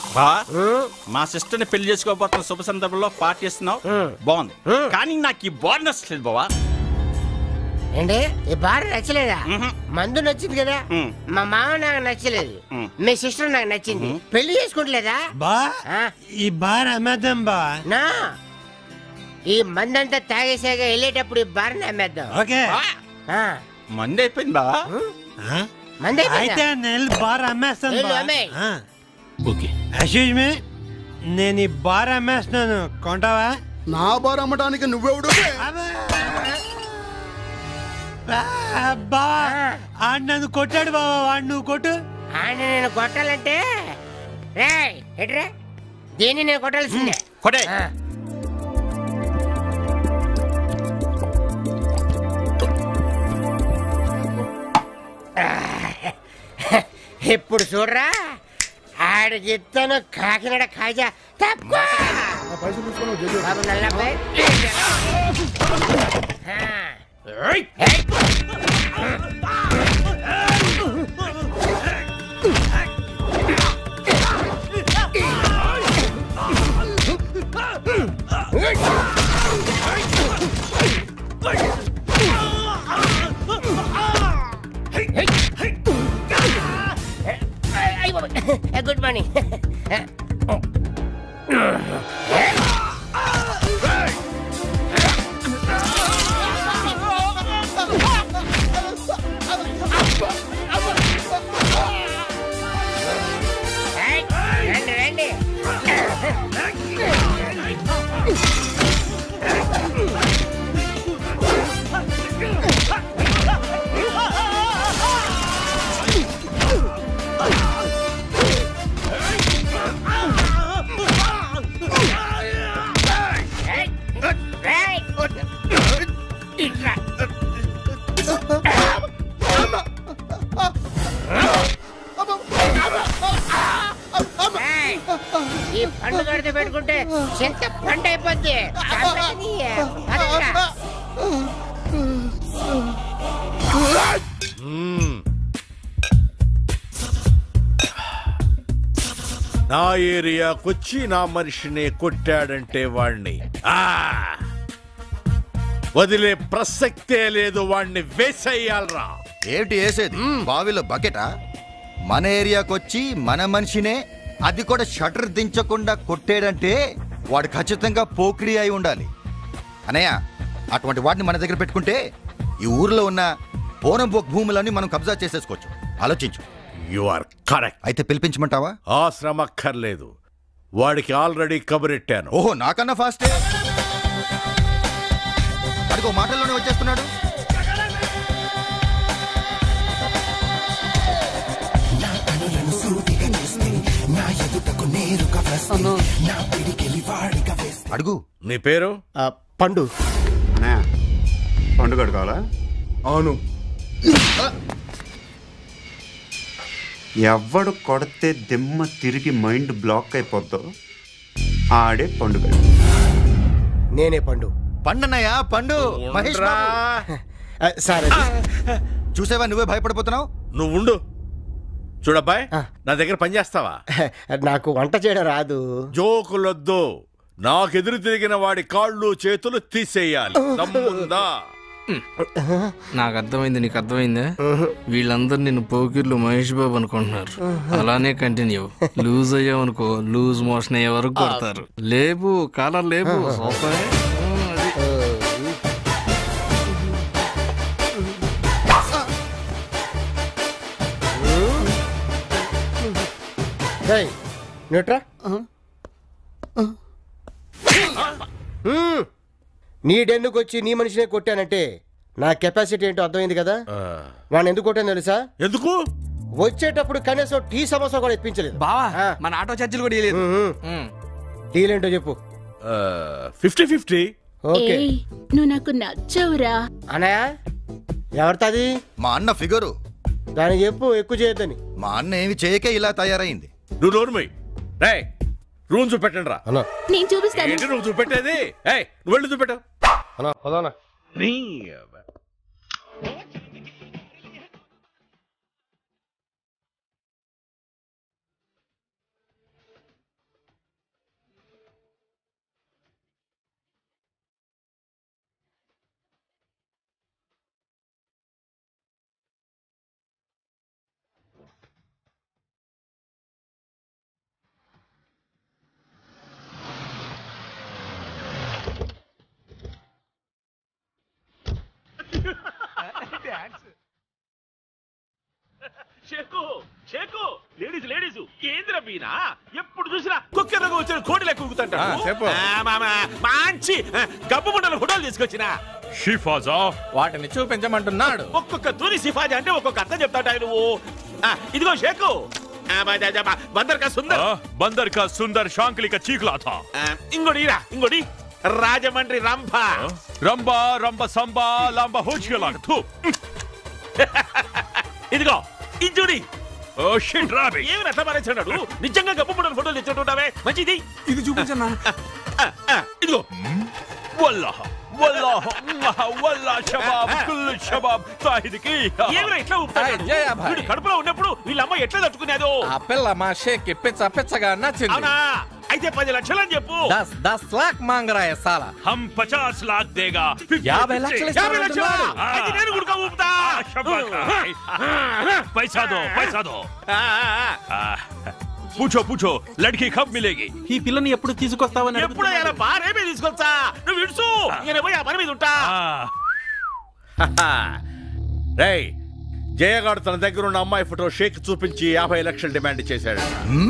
బా మా సిస్టర్ ని పెళ్లి చేసుకోబోతున్న శుభ సందర్భంలో పార్టీ ఇస్తున్నావు బాగుంది కానీ నాకు ఈ బార్ నచ్చలేదు బావా ఏంటి ఈ బార్ నచ్చలేదా మందు నచ్చింది కదా మా మామ నాకు నచ్చలేదు మీ సిస్టర్ నాకు నచ్చింది పెళ్లి చేసుకుంటలేదా బా ఆ? ఈ బార్ అమ్మేద్దాం బా నా ఈ మందంతా తాగేసాక వెళ్ళేటప్పుడు ఈ బార్ అమ్మేద్దాం ఓకే ఆ, మంది అయిపోయింది బా ఆ? మంది అయిపోయిందా? అయితే నేను బార్ అమ్మేస్తాను వెళ్ళు, బా అమ్మేయ్. ఓకే అశీష్ మీ నేను ఈ బార్ అమ్మేస్తున్నాను కొంటావా నా బార్ అమ్మడానికి నువ్వెవడు బా ఆడు నన్ను కొట్టాడు బాబా వాడు నువ్వు కొట్టు ఆయన నేను కొట్టాలంటే రే ఎట్రా దీన్ని నేను కొట్టాల్సిందే కొట్టే ఆ. ఇప్పుడు చూడరా ఆడికి ఇస్తాను కాకినాడ కాజా తప్పుకో బాబు నల్లబ్బాయి ఆ. ఏయ్. గుడ్ మార్నింగ్ రండి రండి ఏయ్, ఈ పండు కడితే పెట్టుకుంటే చింత పండు అయిపోద్ది చంపేది. పదరా. నా ఏరియాకొచ్చి నా మనిషిని కొట్టాడంటే వాణ్ణి ఆ! వదిలే ప్రసక్తే లేదు వాణ్ణి వేసేయాలరా ఏమిటి వేసేది బావిలో బకెటా మన ఏరియాకి వచ్చి మన మనిషినే అది కూడా షటర్ దించకుండా కొట్టేడంటే వాడు ఖచ్చితంగా పోకిరి అయి ఉండాలి అనయ్య అటువంటి వాడిని మన దగ్గర పెట్టుకుంటే ఈ ఊర్లో ఉన్న పోనంబోక్ భూములన్నీ మనం కబ్జా చేసేసుకోవచ్చు ఆలోచించు యు ఆర్ కరెక్ట్ అయితే పిలిపించమంటావా ఆ శ్రమ అక్కర్లేదు వాడికి ఆల్రెడీ కబురెట్టాను ఓహో నాకన్నా ఫాస్టే అదిగో మాటల్లోనే వచ్చేస్తున్నాడు అడుగు నీ పేరు పండు పండు కావాలా అవును ఎవడు కొడితే దిమ్మ తిరిగి మైండ్ బ్లాక్ అయిపోద్దో ఆడే పండుగ నేనే పండు పండన్నయ్య పండు మహేష్ బాబు. ఆ, సార్ అది చూసావా నువ్వే భయపడిపోతున్నావు నువ్వు ఉండు చూడబ్బాయ్ నా దగ్గర పని చేస్తావా నాకు వంట చేయడం రాదు జోకులొద్దు నాకెదురు తిరిగిన వాడి కాళ్ళు చేతులు తీసేయాలి దమ్ముందా నాకు అర్థమైంది నీకు అర్థమైందా వీళ్ళందరూ నిన్ను పోకిర్లు మహేష్ బాబు అనుకుంటున్నారు అలానే కంటిన్యూ లూజ్ అయ్యావు అనుకో లూజ్ మోషన్ అయ్యే వరకు కొడతారు లేపు కాలర్ లేపు సూపర్ ఏయ్, నువ్వుట్రా. మ్మ్. నీ డెన్నుకు వచ్చి నీ మనిషినే కొట్టానంటే నా కెపాసిటీ ఏంటో అర్థమైంది కదా వాడిని ఎందుకు కొట్టాను తెలుసా ఎందుకు వచ్చేటప్పుడు కనీసం టీ సమోసా కూడా ఇప్పించలేదు బావా ఆ. మన ఆటో ఛార్జీలు కూడా ఇవ్వలేదు మ్మ్. డీల్ ఏంటో చెప్పు ఫిఫ్టీ ఫిఫ్టీ ఓకే ఏయ్, నువ్వు నాకు నచ్చావురా అన్నయ్య ఎవరిది మా అన్న ఫిగరు దానికి చెప్పు ఎక్కువ చేయొద్దని మా అన్న ఏమి చేయకే ఇలా తయారైంది నువ్వు నోరుమై రే రూమ్ చూపెట్టండి రా అన్నా నేను చూపిస్తాను ఏంటి నువ్వు చూపెట్టేది ఏయ్ నువ్వు వెళ్ళి చూపెట్టు అన్నా పదానా నీ తెలుసు కేంద్ర బీన ఎప్పుడు చూసినా కుక్కెరకు వచ్చిన కోడిలే కూగుతుంటాడు ఆ, చెప్పు. ఆ, మా- మా- మంచి ఆ, గబ్బు ముండల ఫోటోలు తీసుకొచ్చిన షిఫాజా వాటిని చూపించమంటున్నాడు ఒక్కొక్క తూరి సిఫాజీ అంటే ఒక్కొక్క అర్థం చెప్తాడు నువ్వు ఆ, ఇదిగో షేకు ఆ, బా- జా- బా- బందర్ కా సుందర్ బందర్ కా సుందర్ శాంకిలిక చీకులా థా ఆ, ఇంకోటి ఇరా ఇంకోటి రాజమండ్రి రంభ రంబా రంబ సంబా లాంబ హోచికలా థూ ఇదిగో ఇది చూడి ఓ షిట్ రాబి ఏమి అట్లా మారేస్తున్నాడు నిజంగా గబ్బు ముండల ఫోటోలు తెచ్చుంటావే మంచిది ఇది చూపించన్నా ఆ, ఆ, ఇదిగో والله والله والله شباب كل الشباب طاهدكي ఏమిరా ఇట్లా ఊపుతాడు? జయ భాయ్. వీడు కడుపులో ఉన్నప్పుడు వీళ్ళమ్మ ఎట్లా తట్టుకునేదో ఆ పిల్ల మా షేక్ పిచ్చ పిచ్చగా నచ్చింది అవునా అయితే పది లక్షలు అని చెప్పు దస్ దస్ లాక్ మాంగరాయ సాల हम 50 लाख देगा యాభై లక్షలు యాభై లక్షలా? ఇస్తానంటున్నాడు. అయితే నేను కూడా ఊపుతా पैसा दो पैसा दो ఆ, ఆ, ఆ. आ, पूछो पूछो लड़की कब मिलेगी ఈ పిల్లని ఎప్పుడు తీసుకొస్తావని ఎప్పుడు అయ్యారా బారేమే తీసుకొచ్చా నువ్వు విడుసు నేను పోయి ఆ పని మీద ఉంటా రేయ్ జయగాడు తన దగ్గర ఉన్న అమ్మాయి ఫోటో షేక్ చూపించి యాభై లక్షలు డిమాండ్ చేశాడు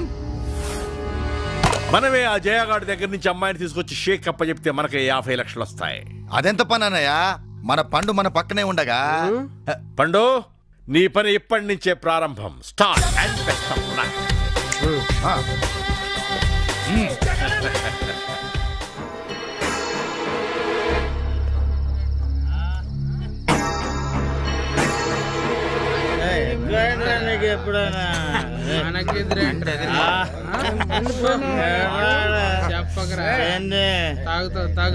మనమే ఆ జయగాడి దగ్గర నుంచి అమ్మాయిని తీసుకొచ్చి షేక్ అప్పచెప్తే మనకి యాభై లక్షలు వస్తాయి అదెంత పని అన్నయ్య మన పండు మన పక్కనే ఉండగా పండు నీ పని ఇప్పటి నుంచే ప్రారంభం start and best of luck. ఆ, చెప్పకరా తాగుతావు తాగు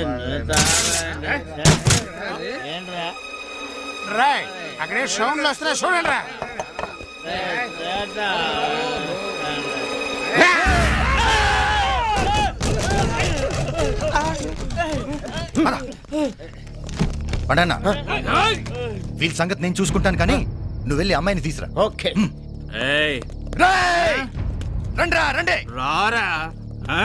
అక్కడే సౌండ్లు వస్తున్నా చూడండి రా పండన్న వీళ్ళ సంగతి నేను చూసుకుంటాను కానీ నువ్వు వెళ్ళి అమ్మాయిని తీసురా ఓకే ఏయ్ రేయ్! రండ్రా రండి రారా ఆ?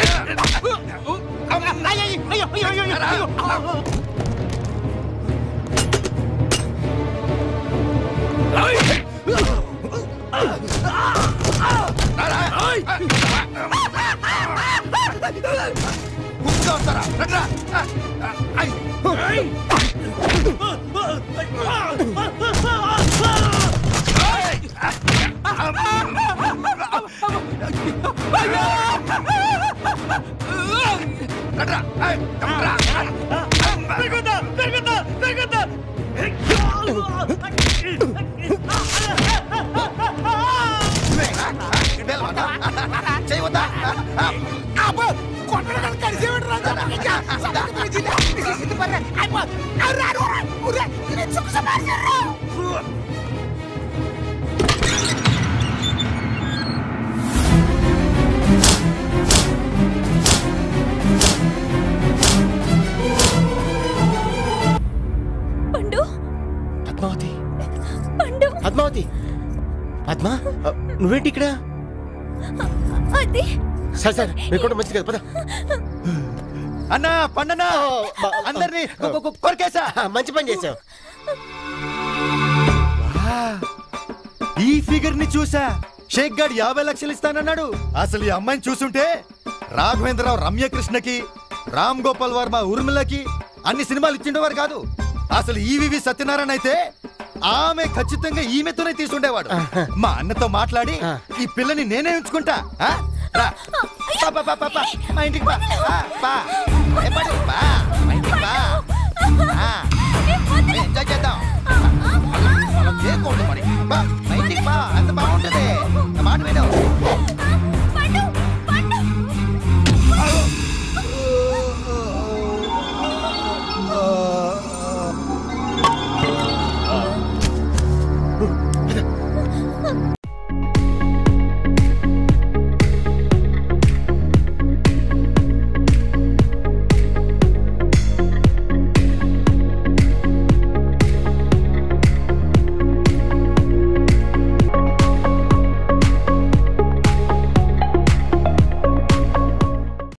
ముందుగా వస్తారా రండ్రా చేయవద్దా పండు పద్మావతి పండు పద్మావతి పద్మ ఆ, నువ్వేంటి ఇక్కడ అది సరే సరే మీకు కూడా మంచిది కదా పద అన్నా పండన్నా అందరినీ కొ- కొ- కొరికేసా ఆ, మంచి పని చేసావు ఈ ఫిగర్ ని చూసా షేక్ గాడు యాభై లక్షలు ఇస్తానన్నాడు అసలు ఈ అమ్మాయిని చూసుంటే రాఘవేంద్రరావు రమ్యకృష్ణకి రామ్ గోపాల్ వర్మ ఉర్మిళకి అన్ని సినిమాలు ఇచ్చిండేవారు కాదు అసలు ఈవివి సత్యనారాయణ అయితే ఆమె ఖచ్చితంగా ఈమెతోనే తీసుండేవాడు మా అన్నతో మాట్లాడి ఈ పిల్లని నేనే ఉంచుకుంటా ఆ? రా. పా, పా, పా, పా, పా. మా ఇంటికి పా. ఆ, పా. ఏ, పడు. పా. మా ఇంటికి పా. ఆ.